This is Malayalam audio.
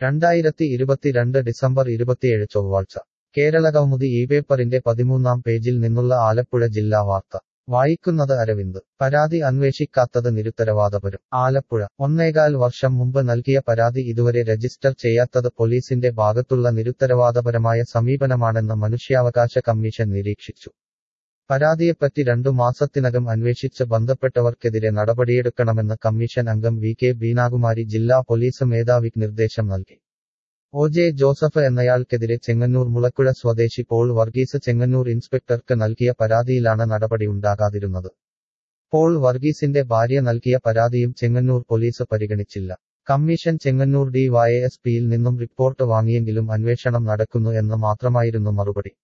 രണ്ടായിരത്തി ഇരുപത്തിരണ്ട് ഡിസംബർ ഇരുപത്തിയേഴ് ചൊവ്വാഴ്ച കേരളകൗമുദി ഈ പേപ്പറിന്റെ പതിമൂന്നാം പേജിൽ നിന്നുള്ള ആലപ്പുഴ ജില്ലാ വാർത്ത വായിക്കുന്നത് അരവിന്ദ് പരാതി അന്വേഷിക്കാത്തത് നിരുത്തരവാദപരം ആലപ്പുഴ ഒന്നേകാൽ വർഷം മുമ്പ് നൽകിയ പരാതി ഇതുവരെ രജിസ്റ്റർ ചെയ്യാത്തത് പോലീസിന്റെ ഭാഗത്തുള്ള നിരുത്തരവാദപരമായ സമീപനമാണെന്ന് മനുഷ്യാവകാശ കമ്മീഷൻ നിരീക്ഷിച്ചു പരാതിയെപ്പറ്റി രണ്ടു മാസത്തിനകം അന്വേഷിച്ച് ബന്ധപ്പെട്ടവർക്കെതിരെ നടപടിയെടുക്കണമെന്ന് കമ്മീഷൻ അംഗം വി കെ ബീനാകുമാരി ജില്ലാ പോലീസ് മേധാവിക്ക് നിർദ്ദേശം നൽകി ഒ ജെ ജോസഫ് എന്നയാൾക്കെതിരെ ചെങ്ങന്നൂർ മുളക്കുഴ സ്വദേശി പോൾ വർഗീസ് ചെങ്ങന്നൂർ ഇൻസ്പെക്ടർക്ക് നൽകിയ പരാതിയിലാണ് നടപടിയുണ്ടാകാതിരുന്നത് പോൾ വർഗീസിന്റെ ഭാര്യ നൽകിയ പരാതിയും ചെങ്ങന്നൂർ പോലീസ് പരിഗണിച്ചില്ല commission Chengannur D Y S പിയിൽ നിന്നും റിപ്പോർട്ട് വാങ്ങിയെങ്കിലും അന്വേഷണം നടക്കുന്നു എന്ന് മാത്രമായിരുന്നു മറുപടി